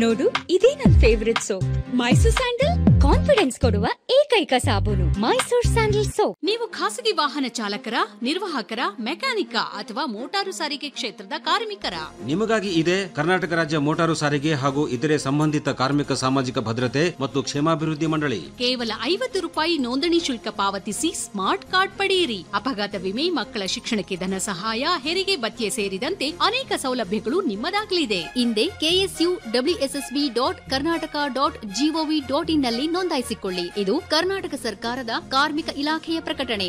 ನೋಡು ಇದೇ ನನ್ favourite soap Mysore sandal confidence ಕೊಡುವ ಏಕೈಕ ಸಾಬೂನು ಮೈಸೂರ್ ಸ್ಯಾಂಡಲ್ ಸೋಪ್ ನೀವು ಖಾಸಗಿ ವಾಹನ ಚಾಲಕರ ನಿರ್ವಾಹಕರ ಮೆಕ್ಯಾನಿಕ ಅಥವಾ ಮೋಟಾರು ಸಾರಿಗೆ ಕ್ಷೇತ್ರದ ಕಾರ್ಮಿಕರ ನಿಮಗಾಗಿ ಇದೆ ಕರ್ನಾಟಕ ರಾಜ್ಯ ಮೋಟಾರು ಸಾರಿಗೆ ಹಾಗೂ ಇತರೆ ಸಂಬಂಧಿತ ಕಾರ್ಮಿಕ ಸಾಮಾಜಿಕ ಭದ್ರತೆ ಮತ್ತು ಕ್ಷೇಮಾಭಿವೃದ್ಧಿ ಮಂಡಳಿ ಕೇವಲ ಐವತ್ತು ರೂಪಾಯಿ ನೋಂದಣಿ ಶುಲ್ಕ ಪಾವತಿಸಿ ಸ್ಮಾರ್ಟ್ ಕಾರ್ಡ್ ಪಡೆಯಿರಿ ಅಪಘಾತ ವಿಮೆ ಮಕ್ಕಳ ಶಿಕ್ಷಣಕ್ಕೆ ಧನ ಸಹಾಯ ಹೆರಿಗೆ ಭತ್ಯೆ ಸೇರಿದಂತೆ ಅನೇಕ ಸೌಲಭ್ಯಗಳು ನಿಮ್ಮದಾಗಲಿದೆ ಹಿಂದೆ KSU WSSB dot Karnataka dot GOV dot in ನಲ್ಲಿ ನೋಂದಾಯಿಸಿಕೊಳ್ಳಿ ಇದು ಕರ್ನಾಟಕ ಸರ್ಕಾರದ ಕಾರ್ಮಿಕ ಇಲಾಖೆಯ ಪ್ರಕಟಣೆ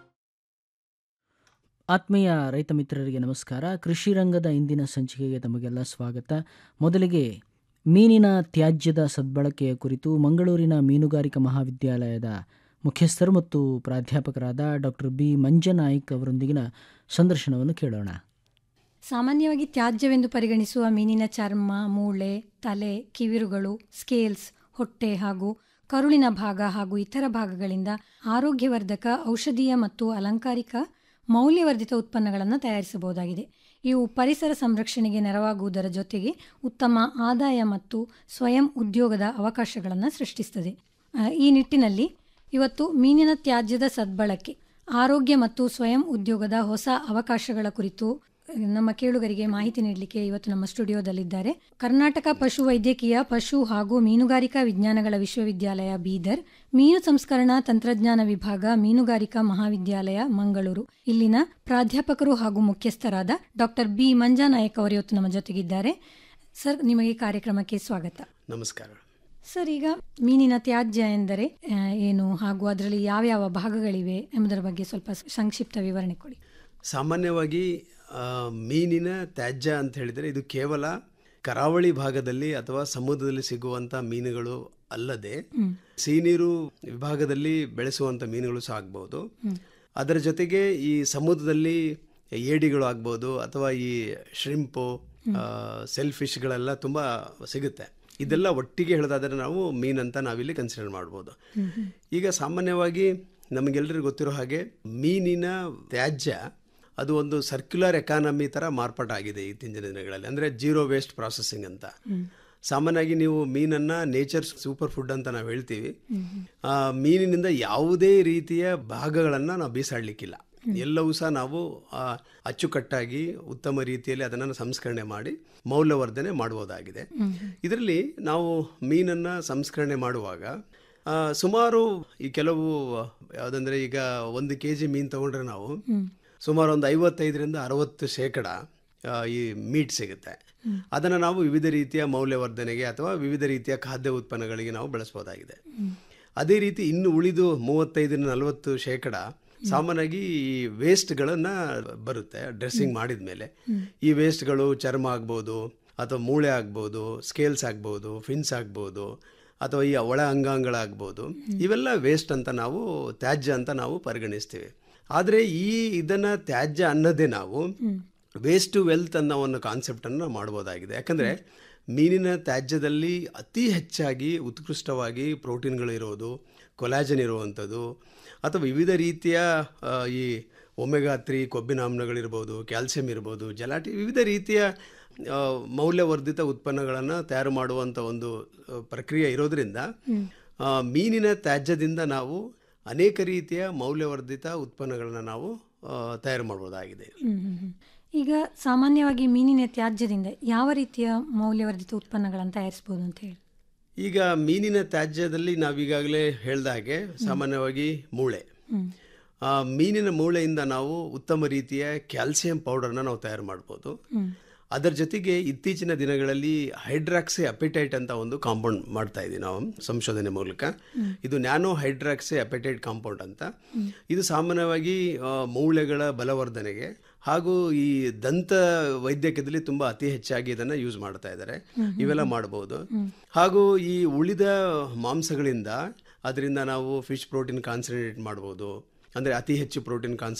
ಆತ್ಮೀಯ ರೈತ ಮಿತ್ರರಿಗೆ ನಮಸ್ಕಾರ ಕೃಷಿ ರಂಗದ ಇಂದಿನ ಸಂಚಿಕೆಗೆ ತಮಗೆಲ್ಲ ಸ್ವಾಗತ ಮೊದಲಿಗೆ ಮೀನಿನ ತ್ಯಾಜ್ಯದ ಸದ್ಬಳಕೆಯ ಕುರಿತು ಮಂಗಳೂರಿನ ಮೀನುಗಾರಿಕಾ ಮಹಾವಿದ್ಯಾಲಯದ ಮುಖ್ಯಸ್ಥರು ಮತ್ತು ಪ್ರಾಧ್ಯಾಪಕರಾದ ಡಾಕ್ಟರ್ ಬಿ ಮಂಜನಾಯ್ಕ್ ಅವರೊಂದಿಗಿನ ಸಂದರ್ಶನವನ್ನು ಕೇಳೋಣ ಸಾಮಾನ್ಯವಾಗಿ ತ್ಯಾಜ್ಯವೆಂದು ಪರಿಗಣಿಸುವ ಮೀನಿನ ಚರ್ಮ ಮೂಳೆ ತಲೆ ಕಿವಿರುಗಳು ಸ್ಕೇಲ್ಸ್ ಹೊಟ್ಟೆ ಹಾಗೂ ಕರುಳಿನ ಭಾಗ ಹಾಗೂ ಇತರ ಭಾಗಗಳಿಂದ ಆರೋಗ್ಯವರ್ಧಕ ಔಷಧೀಯ ಮತ್ತು ಅಲಂಕಾರಿಕ ಮೌಲ್ಯವರ್ಧಿತ ಉತ್ಪನ್ನಗಳನ್ನು ತಯಾರಿಸಬಹುದಾಗಿದೆ ಇವು ಪರಿಸರ ಸಂರಕ್ಷಣೆಗೆ ನೆರವಾಗುವುದರ ಜೊತೆಗೆ ಉತ್ತಮ ಆದಾಯ ಮತ್ತು ಸ್ವಯಂ ಉದ್ಯೋಗದ ಅವಕಾಶಗಳನ್ನು ಸೃಷ್ಟಿಸುತ್ತದೆ ಆ, ಈ ನಿಟ್ಟಿನಲ್ಲಿ ಇವತ್ತು ಮೀನಿನ ತ್ಯಾಜ್ಯದ ಸದ್ಬಳಕೆ ಆರೋಗ್ಯ ಮತ್ತು ಸ್ವಯಂ ಉದ್ಯೋಗದ ಹೊಸ ಅವಕಾಶಗಳ ಕುರಿತು ನಮ್ಮ ಕೇಳುಗರಿಗೆ ಮಾಹಿತಿ ನೀಡಲಿಕ್ಕೆ ಇವತ್ತು ನಮ್ಮ ಸ್ಟುಡಿಯೋದಲ್ಲಿದ್ದಾರೆ ಕರ್ನಾಟಕ ಪಶು ವೈದ್ಯಕೀಯ ಪಶು ಹಾಗೂ ಮೀನುಗಾರಿಕಾ ವಿಜ್ಞಾನಗಳ ವಿಶ್ವವಿದ್ಯಾಲಯ ಬೀದರ್ ಮೀನು ಸಂಸ್ಕರಣಾ ತಂತ್ರಜ್ಞಾನ ವಿಭಾಗ ಮೀನುಗಾರಿಕಾ ಮಹಾವಿದ್ಯಾಲಯ ಮಂಗಳೂರು ಇಲ್ಲಿನ ಪ್ರಾಧ್ಯಾಪಕರು ಹಾಗೂ ಮುಖ್ಯಸ್ಥರಾದ ಡಾಕ್ಟರ್ ಬಿ ಮಂಜಾನಾಯಕ್ ಅವರು ಇವತ್ತು ನಮ್ಮ ಜೊತೆಗಿದ್ದಾರೆ ಸರ್ ನಿಮಗೆ ಕಾರ್ಯಕ್ರಮಕ್ಕೆ ಸ್ವಾಗತ ನಮಸ್ಕಾರ ಸರ್ ಈಗ ಮೀನಿನ ತ್ಯಾಜ್ಯ ಎಂದರೆ ಆ, ಏನು ಹಾಗೂ ಅದರಲ್ಲಿ ಯಾವ್ಯಾವ ಭಾಗಗಳಿವೆ ಎಂಬುದರ ಬಗ್ಗೆ ಸ್ವಲ್ಪ ಸಂಕ್ಷಿಪ್ತ ವಿವರಣೆ ಕೊಡಿ ಸಾಮಾನ್ಯವಾಗಿ ಆ, ಮೀನಿನ ತ್ಯಾಜ್ಯ ಅಂತ ಹೇಳಿದರೆ ಇದು ಕೇವಲ ಕರಾವಳಿ ಭಾಗದಲ್ಲಿ ಅಥವಾ ಸಮುದ್ರದಲ್ಲಿ ಸಿಗುವಂಥ ಮೀನುಗಳು ಅಲ್ಲದೆ ಸಿಹಿನೀರು ವಿಭಾಗದಲ್ಲಿ ಬೆಳೆಸುವಂಥ ಮೀನುಗಳು ಸಹ ಆಗ್ಬೋದು ಅದರ ಜೊತೆಗೆ ಈ ಸಮುದ್ರದಲ್ಲಿ ಏಡಿಗಳು ಆಗ್ಬೋದು ಅಥವಾ ಈ ಶ್ರಿಂಪು ಸೆಲ್ ಫಿಶ್ಗಳೆಲ್ಲ ತುಂಬ ಸಿಗುತ್ತೆ ಇದೆಲ್ಲ ಒಟ್ಟಿಗೆ ಹೇಳೋದಾದರೆ ನಾವು ಮೀನಂತ ನಾವಿಲ್ಲಿ ಕನ್ಸಿಡರ್ ಮಾಡ್ಬೋದು ಈಗ ಸಾಮಾನ್ಯವಾಗಿ ನಮಗೆಲ್ಲರಿಗೂ ಗೊತ್ತಿರೋ ಹಾಗೆ ಮೀನಿನ ತ್ಯಾಜ್ಯ ಅದು ಒಂದು ಸರ್ಕ್ಯುಲರ್ ಎಕಾನಮಿ ಥರ ಮಾರ್ಪಾಟಾಗಿದೆ ಇತ್ತೀಚಿನ ದಿನಗಳಲ್ಲಿ ಅಂದರೆ ಜೀರೋ ವೇಸ್ಟ್ ಪ್ರಾಸೆಸಿಂಗ್ ಅಂತ ಸಾಮಾನ್ಯವಾಗಿ ನೀವು ಮೀನನ್ನು ನೇಚರ್ ಸೂಪರ್ ಫುಡ್ ಅಂತ ನಾವು ಹೇಳ್ತೀವಿ ಆ, ಮೀನಿನಿಂದ ಯಾವುದೇ ರೀತಿಯ ಭಾಗಗಳನ್ನು ನಾವು ಬೀಸಾಡಲಿಕ್ಕಿಲ್ಲ ಎಲ್ಲವೂ ಸಹ ನಾವು ಆ, ಅಚ್ಚುಕಟ್ಟಾಗಿ ಉತ್ತಮ ರೀತಿಯಲ್ಲಿ ಅದನ್ನು ಸಂಸ್ಕರಣೆ ಮಾಡಿ ಮೌಲ್ಯವರ್ಧನೆ ಮಾಡುವುದಾಗಿದೆ ಇದರಲ್ಲಿ ನಾವು ಮೀನನ್ನು ಸಂಸ್ಕರಣೆ ಮಾಡುವಾಗ ಆ, ಸುಮಾರು ಈ ಕೆಲವು ಯಾವುದಂದ್ರೆ ಈಗ ಒಂದು ಕೆ ಜಿ ಮೀನು ತಗೊಂಡ್ರೆ ನಾವು ಸುಮಾರು ಒಂದು ಐವತ್ತೈದರಿಂದ ಅರವತ್ತು ಶೇಕಡ ಆ, ಈ ಮೀಟ್ ಸಿಗುತ್ತೆ ಅದನ್ನು ನಾವು ವಿವಿಧ ರೀತಿಯ ಮೌಲ್ಯವರ್ಧನೆಗೆ ಅಥವಾ ವಿವಿಧ ರೀತಿಯ ಖಾದ್ಯ ಉತ್ಪನ್ನಗಳಿಗೆ ನಾವು ಬಳಸ್ಬೋದಾಗಿದೆ ಅದೇ ರೀತಿ ಇನ್ನು ಉಳಿದು ಮೂವತ್ತೈದರಿಂದ ನಲವತ್ತು ಶೇಕಡ ಸಾಮಾನ್ಯವಾಗಿ ಈ ವೇಸ್ಟ್ಗಳನ್ನು ಬರುತ್ತೆ ಡ್ರೆಸ್ಸಿಂಗ್ ಮಾಡಿದ ಮೇಲೆ ಈ ವೇಸ್ಟ್ಗಳು ಚರ್ಮ ಆಗ್ಬೋದು ಅಥವಾ ಮೂಳೆ ಆಗ್ಬೋದು ಸ್ಕೇಲ್ಸ್ ಆಗ್ಬೋದು ಫಿನ್ಸ್ ಆಗ್ಬೋದು ಅಥವಾ ಈ ಒಳ ಅಂಗಾಂಗಗಳಾಗ್ಬೋದು ಇವೆಲ್ಲ ವೇಸ್ಟ್ ಅಂತ ನಾವು ತ್ಯಾಜ್ಯ ಅಂತ ನಾವು ಪರಿಗಣಿಸ್ತೀವಿ ಆದರೆ ಈ ಇದನ್ನು ತ್ಯಾಜ್ಯ ಅನ್ನೋದೇ ನಾವು ವೇಸ್ಟ್ ಟು ವೆಲ್ತ್ ಅನ್ನೋ ಒಂದು ಕಾನ್ಸೆಪ್ಟನ್ನು ಮಾಡ್ಬೋದಾಗಿದೆ ಯಾಕಂದರೆ ಮೀನಿನ ತ್ಯಾಜ್ಯದಲ್ಲಿ ಅತಿ ಹೆಚ್ಚಾಗಿ ಉತ್ಕೃಷ್ಟವಾಗಿ ಪ್ರೋಟೀನ್ಗಳು ಇರೋದು ಕೊಲಾಜನ್ ಇರುವಂಥದ್ದು ಅಥವಾ ವಿವಿಧ ರೀತಿಯ ಆ, ಈ ಒಮೆಗಾ ತ್ರೀ ಕೊಬ್ಬಿನಾಮ್ಲಗಳಿರ್ಬೋದು ಕ್ಯಾಲ್ಸಿಯಂ ಇರ್ಬೋದು ಜಲಾಟಿ ವಿವಿಧ ರೀತಿಯ ಆ, ಮೌಲ್ಯವರ್ಧಿತ ಉತ್ಪನ್ನಗಳನ್ನು ತಯಾರು ಮಾಡುವಂಥ ಒಂದು ಆ, ಪ್ರಕ್ರಿಯೆ ಇರೋದ್ರಿಂದ ಆ, ಮೀನಿನ ತ್ಯಾಜ್ಯದಿಂದ ನಾವು ಅನೇಕ ರೀತಿಯ ಮೌಲ್ಯವರ್ಧಿತ ಉತ್ಪನ್ನಗಳನ್ನು ನಾವು ಆ, ತಯಾರು ಮಾಡ್ಬೋದಾಗಿದೆ ಹ್ಮ್, ಹ್ಮ್, ಹ್ಮ್. ಈಗ ಸಾಮಾನ್ಯವಾಗಿ ಮೀನಿನ ತ್ಯಾಜ್ಯದಿಂದ ಯಾವ ರೀತಿಯ ಮೌಲ್ಯವರ್ಧಿತ ಉತ್ಪನ್ನಗಳನ್ನು ತಯಾರಿಸಬಹುದು ಅಂತ ಹೇಳಿ ಈಗ ಮೀನಿನ ತ್ಯಾಜ್ಯದಲ್ಲಿ ನಾವೀಗಾಗಲೇ ಹೇಳ್ದ ಹಾಗೆ ಸಾಮಾನ್ಯವಾಗಿ ಮೂಳೆ ಆ ಮೀನಿನ ಮೂಳೆಯಿಂದ ನಾವು ಉತ್ತಮ ರೀತಿಯ ಕ್ಯಾಲ್ಸಿಯಂ ಪೌಡರ್ನ ನಾವು ತಯಾರು ಮಾಡ್ಬೋದು ಅದರ ಜೊತೆಗೆ ಇತ್ತೀಚಿನ ದಿನಗಳಲ್ಲಿ ಹೈಡ್ರಾಕ್ಸಿ ಅಪೆಟೈಟ್ ಅಂತ ಒಂದು ಕಾಂಪೌಂಡ್ ಮಾಡ್ತಾ ಇದ್ದೀವಿ ನಾವು ಸಂಶೋಧನೆ ಮೂಲಕ ಇದು ನ್ಯಾನೋ ಹೈಡ್ರಾಕ್ಸಿ ಅಪೆಟೈಟ್ ಕಾಂಪೌಂಡ್ ಅಂತ ಇದು ಸಾಮಾನ್ಯವಾಗಿ ಆ, ಮೂಳೆಗಳ ಬಲವರ್ಧನೆಗೆ ಹಾಗೂ ಈ ದಂತ ವೈದ್ಯಕದಲ್ಲಿ ತುಂಬಾ ಅತಿ ಹೆಚ್ಚಾಗಿ ಇದನ್ನ ಯೂಸ್ ಮಾಡ್ತಾ ಇದ್ದಾರೆ ಇವೆಲ್ಲ ಮಾಡಬಹುದು ಹಾಗೂ ಈ ಉಳಿದ ಮಾಂಸಗಳಿಂದ ಅದರಿಂದ ನಾವು ಫಿಶ್ ಪ್ರೋಟೀನ್ ಕಾನ್ಸಂಟ್ರೇಟ್ ಮಾಡ್ಬೋದು ಅಂದರೆ ಅತಿ ಹೆಚ್ಚು ಪ್ರೋಟೀನ್ ಕಾನ್ಸಂಟ್ರೇಟ್